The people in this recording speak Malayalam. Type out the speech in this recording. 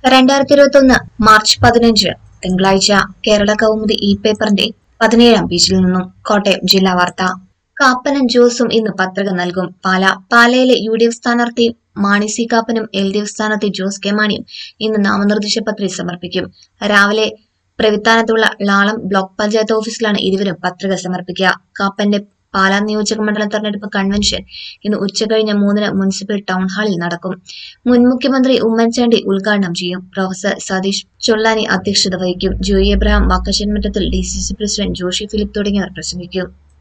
രണ്ടായിരത്തി ഇരുപത്തി ഒന്ന് മാർച്ച് പതിനഞ്ച് തിങ്കളാഴ്ച കേരള കൗമുദി ഇ പേപ്പറിന്റെ പതിനേഴാം പേജിൽ നിന്നും കോട്ടയം ജില്ലാ വാർത്ത കാപ്പനും ജോസും ഇന്ന് പത്രിക നൽകും പാല പാലയിലെ യു ഡി എഫ് സ്ഥാനാർത്ഥി മാണി സി കാപ്പനും എൽ ഡി എഫ് സ്ഥാനാർത്ഥി ജോസ് കെ മാണിയും ഇന്ന് നാമനിർദ്ദേശ പത്രിക സമർപ്പിക്കും രാവിലെ പ്രവിത്താനത്തുള്ള ലാളം ബ്ലോക്ക് പഞ്ചായത്ത് ഓഫീസിലാണ് ഇരുവരും പത്രിക സമർപ്പിക്കുക കാപ്പന്റെ പാലാ നിയോജക മണ്ഡലം തെരഞ്ഞെടുപ്പ് കൺവെൻഷൻ ഇന്ന് ഉച്ചകഴിഞ്ഞ് മൂന്നിന് മുനിസിപ്പൽ ടൗൺ ഹാളിൽ നടക്കും മുൻ മുഖ്യമന്ത്രി ഉമ്മൻചാണ്ടി ഉദ്ഘാടനം ചെയ്യും പ്രൊഫസർ സതീഷ് ചൊള്ളാനി അധ്യക്ഷത വഹിക്കും ജോയി എബ്രഹാം വാക്കശൻമറ്റത്തിൽ D C C president Joshy Philip തുടങ്ങിയവർ പ്രസംഗിക്കും